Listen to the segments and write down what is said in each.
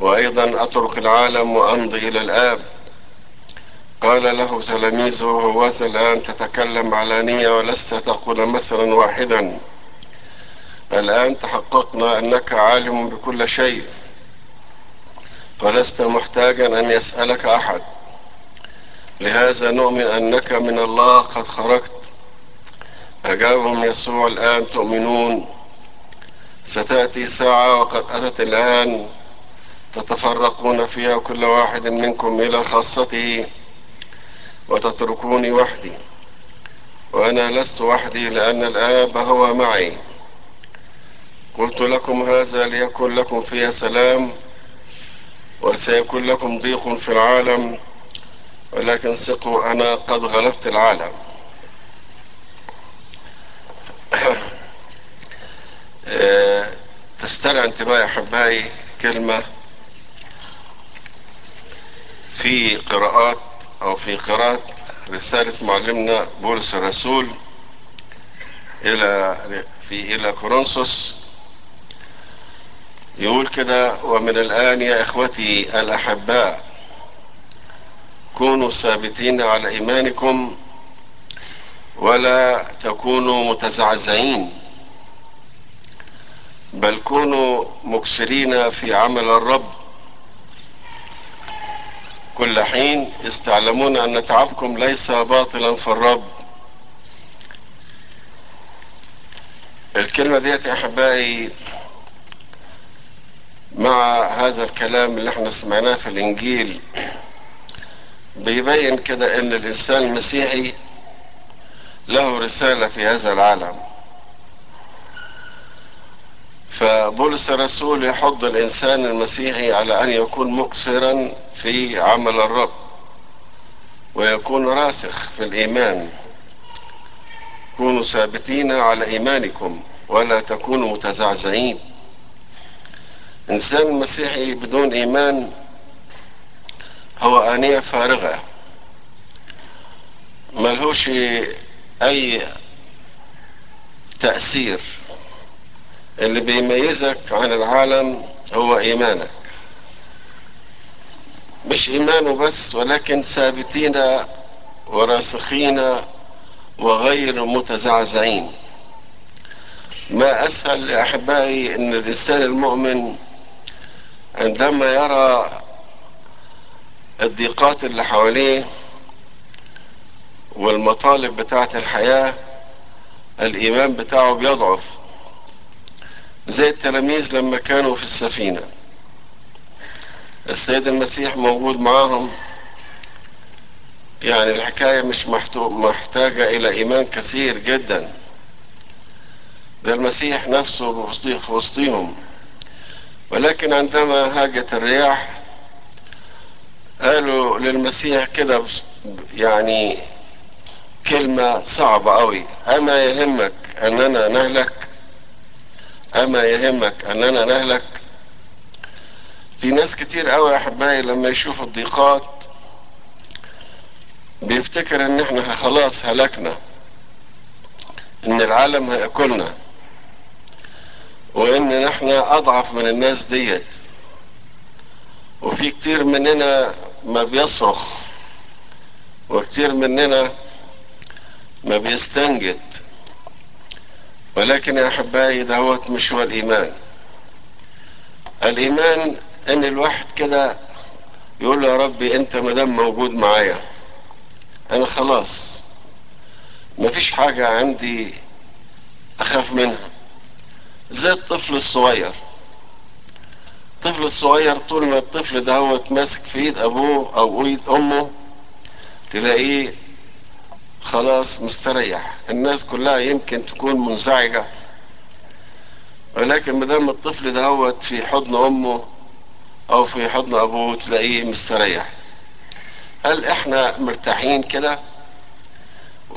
وأيضا أترك العالم وأمضي إلى الآب قال له تلاميذه هوذا الآن تتكلم علانية ولست تقول مثلا واحدا الآن تحققنا أنك عالم بكل شيء ولست محتاجا أن يسألك أحد لهذا نؤمن أنك من الله قد خرجت أجابهم يسوع الآن تؤمنون ستأتي ساعة وقد أتت الآن تتفرقون فيها كل واحد منكم إلى خاصته وتتركوني وحدي وأنا لست وحدي لأن الآب هو معي قلت لكم هذا ليكن لكم فيها سلام وسيكون لكم ضيق في العالم ولكن ثقوا أنا قد غلبت العالم تسترعى انتباه أحبائي كلمة في قراءات أو في قراءة رسالة معلمنا بولس الرسول إلى في إلى كورنثوس يقول كده ومن الآن يا إخوتي الأحباء كونوا ثابتين على إيمانكم ولا تكونوا متزعزعين بل كونوا مكسرين في عمل الرب كل حين استعلمون أن تعبكم ليس باطلا في الرب الكلمة ديت يا أحبائي مع هذا الكلام اللي احنا سمعناه في الإنجيل بيبين كده ان الانسان المسيحي له رسالة في هذا العالم فبولس الرسول يحض الانسان المسيحي على ان يكون مكسرا في عمل الرب ويكون راسخ في الايمان كونوا ثابتين على ايمانكم ولا تكونوا متزعزعين انسان مسيحي بدون ايمان هو آنية فارغة ملهوش أي تأثير اللي بيميزك عن العالم هو إيمانك مش إيمانه بس ولكن ثابتين وراسخين وغير متزعزعين ما أسهل لأحبائي أن الإنسان المؤمن عندما يرى الضيقات اللي حواليه والمطالب بتاعة الحياة الإيمان بتاعه بيضعف زي التلاميذ لما كانوا في السفينة السيد المسيح موجود معاهم يعني الحكاية مش محتاجة إلى إيمان كثير جدا ده المسيح نفسه في وسطهم ولكن عندما هاجت الرياح قالوا للمسيح كده يعني كلمة صعبة قوي أما يهمك أننا نهلك أما يهمك أننا نهلك في ناس كتير قوي يا أحبائي لما يشوفوا الضيقات بيفتكر ان احنا خلاص هلكنا ان العالم هياكلنا وان احنا اضعف من الناس ديت وفي كتير مننا ما بيصرخ وكتير مننا ما بيستنجد ولكن يا احبائي دهوت مش هو الايمان الايمان ان الواحد كده يقول له يا ربي انت مدام موجود معايا انا خلاص مفيش حاجة عندي اخاف منها زي الطفل الصغير الطفل الصغير طول ما الطفل ده هو ماسك في ايد ابوه او ايد امه تلاقيه خلاص مستريح الناس كلها يمكن تكون منزعجة ولكن مدام الطفل ده هو في حضن امه او في حضن ابوه تلاقيه مستريح هل احنا مرتاحين كده و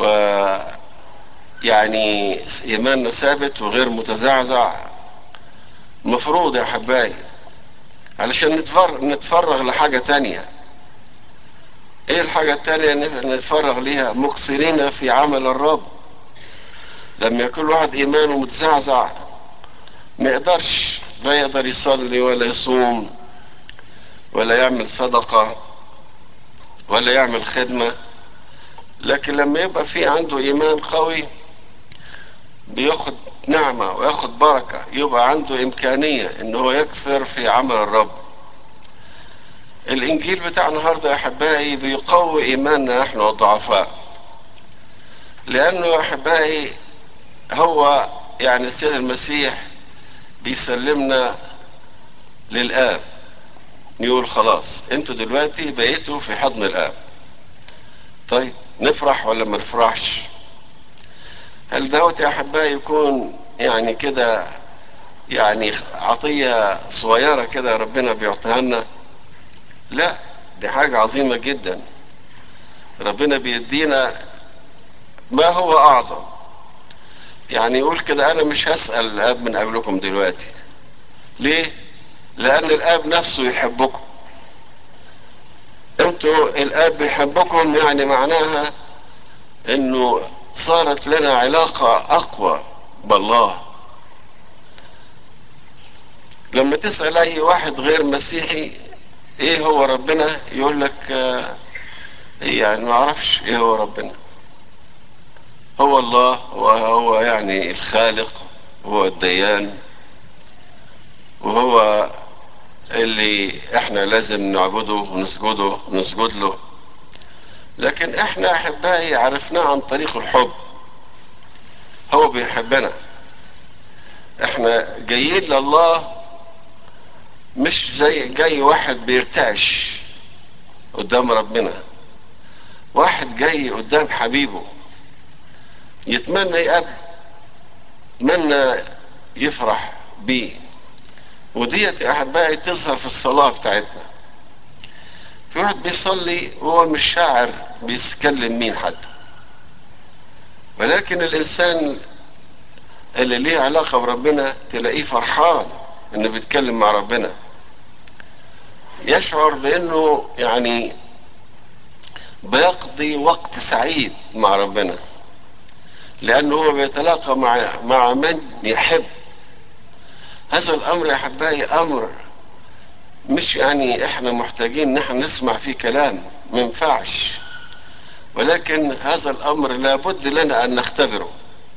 يعني ايماننا ثابت وغير متزعزع مفروض يا حبايبي علشان نتفرغ, نتفرغ لحاجة تانية ايه الحاجة التانية نتفرغ ليها مقصرين في عمل الرب لما يكون واحد ايمانه متزعزع ما يقدرش لا يقدر يصلي ولا يصوم ولا يعمل صدقة ولا يعمل خدمة لكن لما يبقى في عنده إيمان قوي بياخد نعمة وياخد بركة يبقى عنده إمكانية إن هو يكثر في عمل الرب الإنجيل بتاع النهاردة يا أحبائي بيقوي إيماننا إحنا الضعفاء لأنه يا أحبائي هو يعني السيد المسيح بيسلمنا للآب يقول خلاص انتوا دلوقتي بقيتوا في حضن الآب طيب نفرح ولا ما نفرحش هل دوت يا أحبائي يكون يعني كده يعني عطية صغيرة كده ربنا بيعطيها لنا لا دي حاجة عظيمة جدا ربنا بيدينا ما هو أعظم يعني يقول كده أنا مش هسأل الآب من أجلكم دلوقتي ليه؟ لأن الآب نفسه يحبكم انتوا الآب بيحبكم يعني معناها إنه صارت لنا علاقة أقوى بالله لما تسأل أي واحد غير مسيحي إيه هو ربنا يقول لك آه يعني ما أعرفش إيه هو ربنا هو الله وهو يعني الخالق وهو الديان وهو اللي احنا لازم نعبده ونسجده ونسجد له لكن احنا احبائي عرفناه عن طريق الحب هو بيحبنا احنا جايين لله مش زي جاي واحد بيرتعش قدام ربنا واحد جاي قدام حبيبه يتمنى يقابل يتمنى يفرح بيه وديت يا احبائي تظهر في الصلاه بتاعتنا في واحد بيصلي وهو مش شاعر بيتكلم مين حد ولكن الانسان اللي ليه علاقه بربنا تلاقيه فرحان انه بيتكلم مع ربنا يشعر بانه يعني بيقضي وقت سعيد مع ربنا لانه هو بيتلاقى مع مع من يحب هذا الامر يا احبائي امر مش يعني احنا محتاجين ان احنا نسمع فيه كلام ما ينفعش ولكن هذا الامر لابد لنا ان نختبره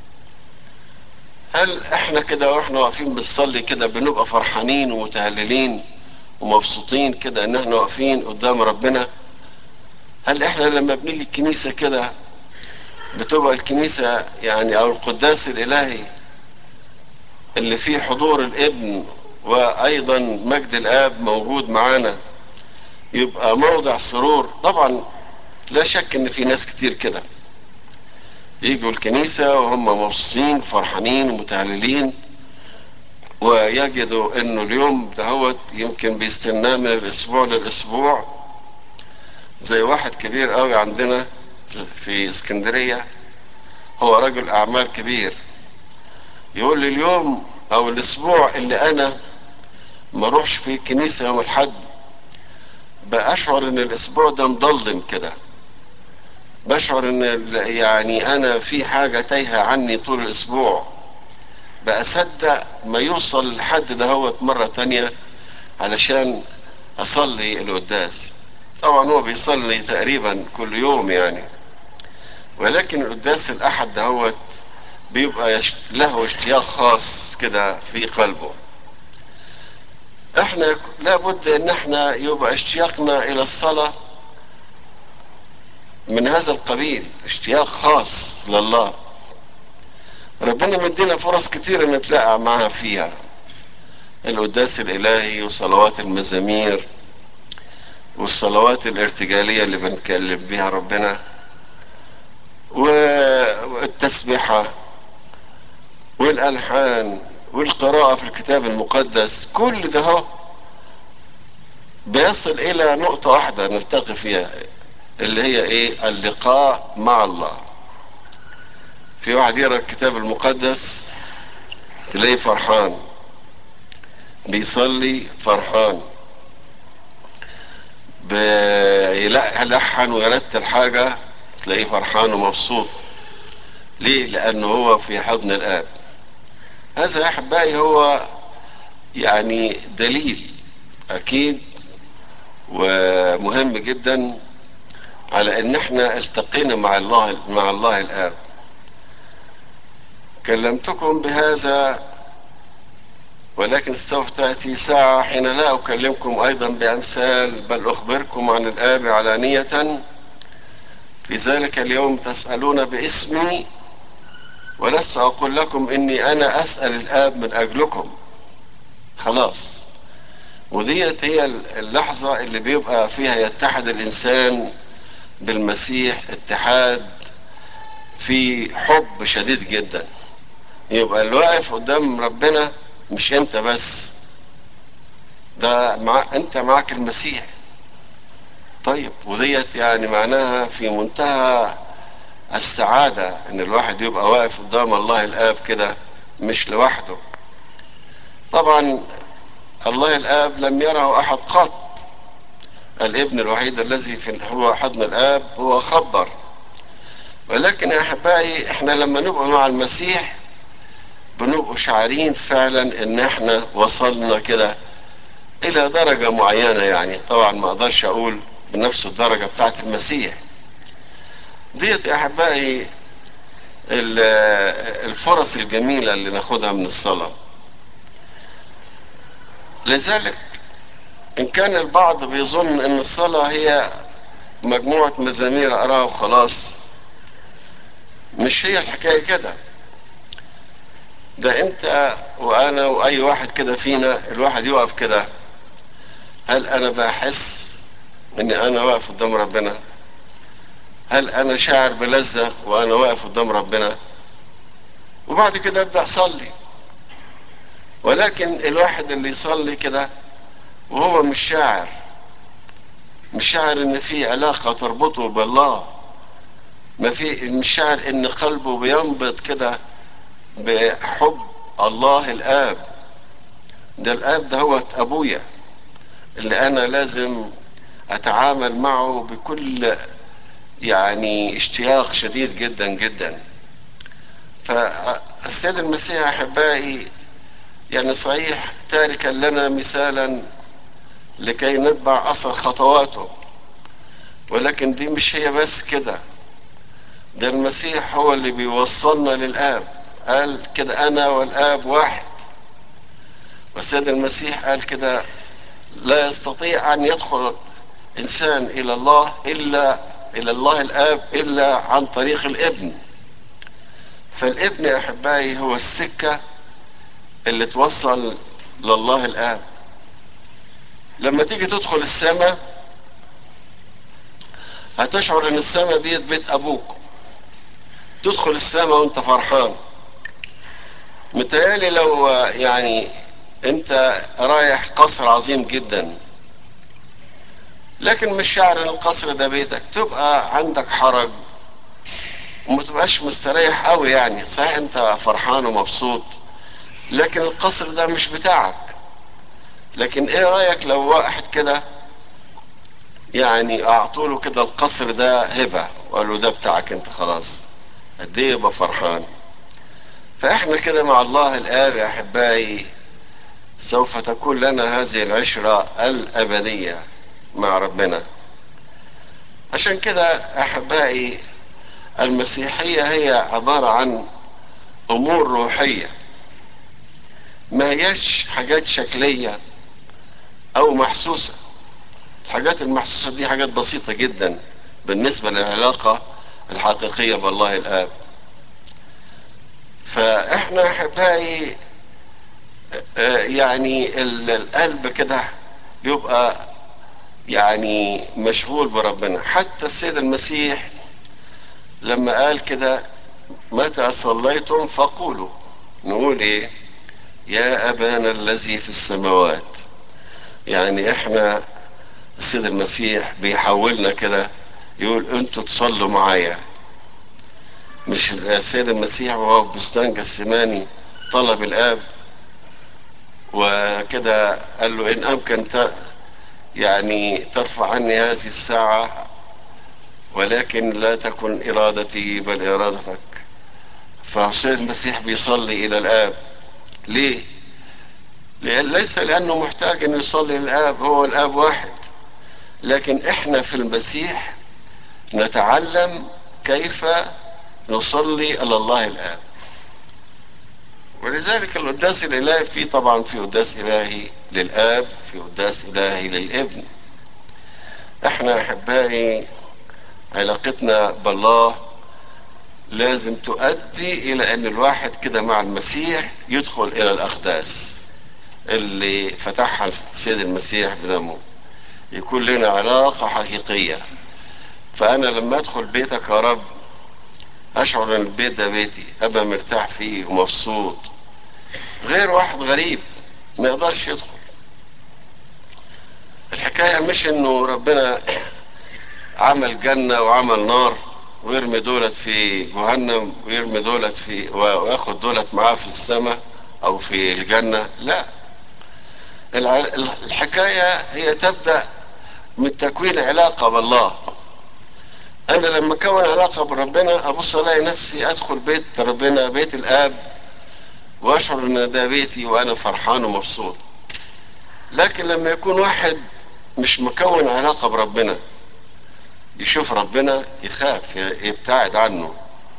هل احنا كده واحنا واقفين بنصلي كده بنبقى فرحانين ومتهللين ومبسوطين كده ان احنا واقفين قدام ربنا هل احنا لما بنيجي الكنيسة كده بتبقى الكنيسة يعني او القداس الالهي اللي فيه حضور الابن وايضا مجد الاب موجود معانا يبقى موضع سرور طبعا لا شك ان في ناس كتير كده يجوا الكنيسة وهم مبسوطين فرحانين ومتهللين ويجدوا انه اليوم دهوت يمكن بيستناه من الاسبوع للاسبوع زي واحد كبير قوي عندنا في اسكندرية هو رجل اعمال كبير يقول لي اليوم او الاسبوع اللي انا ما اروحش في الكنيسة يوم الحد بأشعر ان الاسبوع ده مضلم كده بشعر ان يعني انا في حاجة تايهة عني طول الاسبوع بأصدق ما يوصل الحد دهوت مرة تانية علشان اصلي القداس طبعا هو بيصلي تقريبا كل يوم يعني ولكن القداس الاحد دهوت بيبقى له اشتياق خاص كده في قلبه احنا لابد ان احنا يبقى اشتياقنا الى الصلاة من هذا القبيل اشتياق خاص لله ربنا مدينا فرص كتيرة نتلاقى معها فيها القداس الالهي وصلوات المزامير والصلوات الارتجالية اللي بنكلم بيها ربنا والتسبيحة والالحان والقراءة في الكتاب المقدس كل ده هو بيصل الى نقطة واحدة نلتقي فيها اللي هي ايه اللقاء مع الله في واحد يقرا الكتاب المقدس تلاقيه فرحان بيصلي فرحان بيلحن ويرتل حاجة تلاقيه فرحان ومبسوط ليه لانه هو في حضن الاب هذا يا احبائي هو يعني دليل اكيد ومهم جدا على ان احنا التقينا مع الله مع الله الاب كلمتكم بهذا ولكن سوف تأتي ساعة حين لا أكلمكم أيضا بأمثال بل أخبركم عن الآب علانية في ذلك اليوم تسألون باسمي ولست أقول لكم إني أنا أسأل الآب من أجلكم خلاص وديت هي اللحظة اللي بيبقى فيها يتحد الإنسان بالمسيح اتحاد في حب شديد جدا يبقى اللي واقف قدام ربنا مش انت بس ده مع انت معك المسيح طيب وديت يعني معناها في منتهى السعادة ان الواحد يبقى واقف قدام الله الاب كده مش لوحده طبعا الله الاب لم يره احد قط الابن الوحيد الذي في هو حضن الاب هو خبر ولكن يا احبائي احنا لما نبقى مع المسيح بنبقوا شعارين فعلا ان احنا وصلنا كده الى درجة معينة يعني طبعا ما اقدرش اقول بنفس الدرجة بتاعت المسيح ديت يا احبائي الفرص الجميلة اللي ناخدها من الصلاة لذلك ان كان البعض بيظن ان الصلاة هي مجموعة مزامير اقراها وخلاص مش هي الحكاية كده ده انت وانا واي واحد كده فينا الواحد يقف كده هل انا بحس اني انا واقف قدام ربنا هل انا شاعر بلذة وانا واقف قدام ربنا وبعد كده ابدأ اصلي ولكن الواحد اللي يصلي كده وهو مش شاعر مش شاعر ان في علاقة تربطه بالله ما في مش شاعر ان قلبه بينبض كده بحب الله الاب ده الاب ده هو ابويا اللي انا لازم اتعامل معه بكل يعني اشتياق شديد جدا جدا فالسيد المسيح احبائي يعني صحيح تاركا لنا مثالا لكي نتبع اثر خطواته ولكن دي مش هي بس كده ده المسيح هو اللي بيوصلنا للاب قال كده انا والاب واحد والسيد المسيح قال كده لا يستطيع ان يدخل انسان الى الله الا الى الله الاب الا عن طريق الابن فالابن يا احبائي هو السكه اللي توصل لله الاب لما تيجي تدخل السماء هتشعر ان السماء ديت بيت ابوك تدخل السماء وانت فرحان متهيألي لو يعني انت رايح قصر عظيم جدا لكن مش شاعر ان القصر ده بيتك تبقى عندك حرج وما تبقاش مستريح قوي يعني صحيح انت فرحان ومبسوط لكن القصر ده مش بتاعك لكن ايه رايك لو واحد كده يعني اعطوله كده القصر ده هبه وقالوا ده بتاعك انت خلاص قد ايه يبقى فرحان فاحنا كده مع الله الاب يا احبائي سوف تكون لنا هذه العشرة الأبدية مع ربنا عشان كده أحبائي المسيحية هي عبارة عن أمور روحية ما هيش حاجات شكلية أو محسوسة الحاجات المحسوسة دي حاجات بسيطة جدا بالنسبة للعلاقة الحقيقية بالله الآب فإحنا أحبائي يعني القلب كده يبقى يعني مشغول بربنا حتى السيد المسيح لما قال كده متى صليتم فقولوا نقول ايه يا ابانا الذي في السماوات يعني احنا السيد المسيح بيحولنا كده يقول انتوا تصلوا معايا مش السيد المسيح وهو في بستان جسماني طلب الاب وكده قال له ان امكن يعني ترفع عني هذه الساعة ولكن لا تكن ارادتي بل ارادتك فالسيد المسيح بيصلي الى الاب ليه ليس لانه محتاج ان يصلي للاب هو الاب واحد لكن احنا في المسيح نتعلم كيف نصلي على الله الآب ولذلك القداس الإلهي في طبعا في قداس إلهي للآب في قداس إلهي للابن احنا أحبائي علاقتنا بالله لازم تؤدي إلى أن الواحد كده مع المسيح يدخل إلى الأقداس اللي فتحها السيد المسيح بدمه يكون لنا علاقة حقيقية فأنا لما أدخل بيتك يا رب أشعر أن البيت ده بيتي أبقى مرتاح فيه ومبسوط غير واحد غريب ما يقدرش يدخل الحكاية مش إنه ربنا عمل جنة وعمل نار ويرمي دولت في جهنم ويرمي دولت في وياخد دولت معاه في السماء أو في الجنة لا الحكاية هي تبدأ من تكوين علاقة بالله أنا لما أكون علاقة بربنا أبص ألاقي نفسي أدخل بيت ربنا بيت الآب وأشعر إن ده بيتي وأنا فرحان ومبسوط لكن لما يكون واحد مش مكون علاقة بربنا يشوف ربنا يخاف يبتعد عنه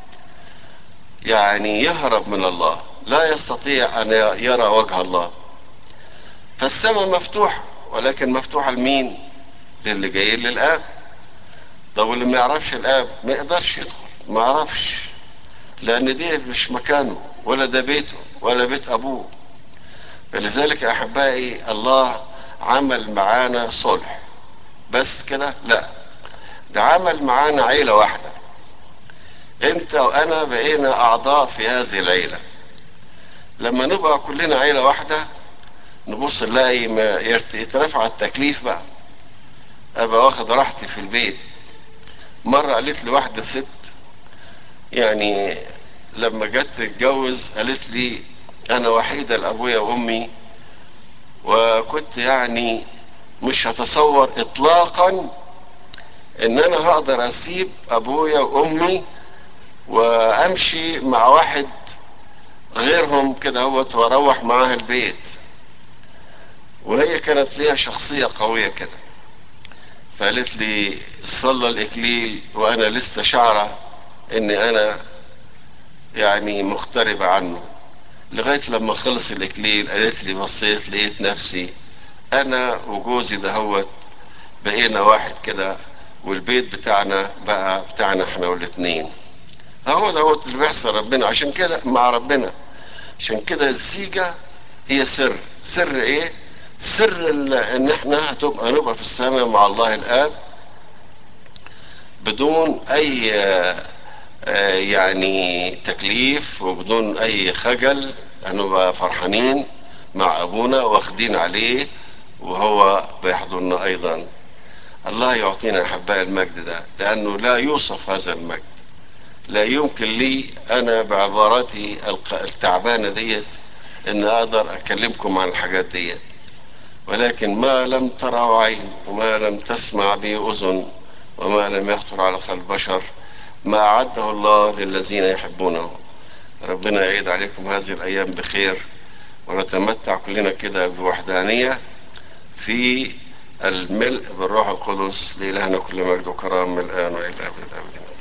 يعني يهرب من الله لا يستطيع أن يرى وجه الله فالسماء مفتوحة ولكن مفتوحة لمين للي جايين للآب طب واللي ما يعرفش الآب ما يقدرش يدخل ما يعرفش لأن دي مش مكانه ولا ده بيته ولا بيت أبوه فلذلك يا أحبائي الله عمل معانا صلح بس كده لا ده عمل معانا عيلة واحدة انت وانا بقينا اعضاء في هذه العيلة لما نبقى كلنا عيلة واحدة نبص نلاقي ما يترفع التكليف بقى ابقى واخد راحتي في البيت مرة قالت لي واحدة ست يعني لما جت تتجوز قالت لي انا وحيدة لابويا وامي وكنت يعني مش هتصور اطلاقا ان انا هقدر اسيب ابويا وامي وامشي مع واحد غيرهم كده هوت واروح معاه البيت وهي كانت ليها شخصية قوية كده فقالت لي صلى الاكليل وانا لسه شعرة اني انا يعني مغتربة عنه لغاية لما خلص الاكليل قالت لي بصيت لقيت نفسي انا وجوزي دهوت بقينا واحد كده والبيت بتاعنا بقى بتاعنا احنا والاتنين هو دوت اللي بيحصل ربنا عشان كده مع ربنا عشان كده الزيجة هي سر سر ايه سر ان احنا هتبقى هنبقى في السماء مع الله الاب بدون اي يعني تكليف وبدون اي خجل هنبقى فرحانين مع ابونا واخدين عليه وهو بيحضرنا ايضا الله يعطينا احباء المجد ده لانه لا يوصف هذا المجد لا يمكن لي انا بعباراتي التعبانه ديت ان اقدر اكلمكم عن الحاجات ديت ولكن ما لم تره عين وما لم تسمع به اذن وما لم يخطر على قلب بشر ما اعده الله للذين يحبونه ربنا يعيد عليكم هذه الايام بخير ونتمتع كلنا كده بوحدانيه في الملء بالروح القدس لإلهنا كل مجد وكرام من الآن وإلى أبد الآبدين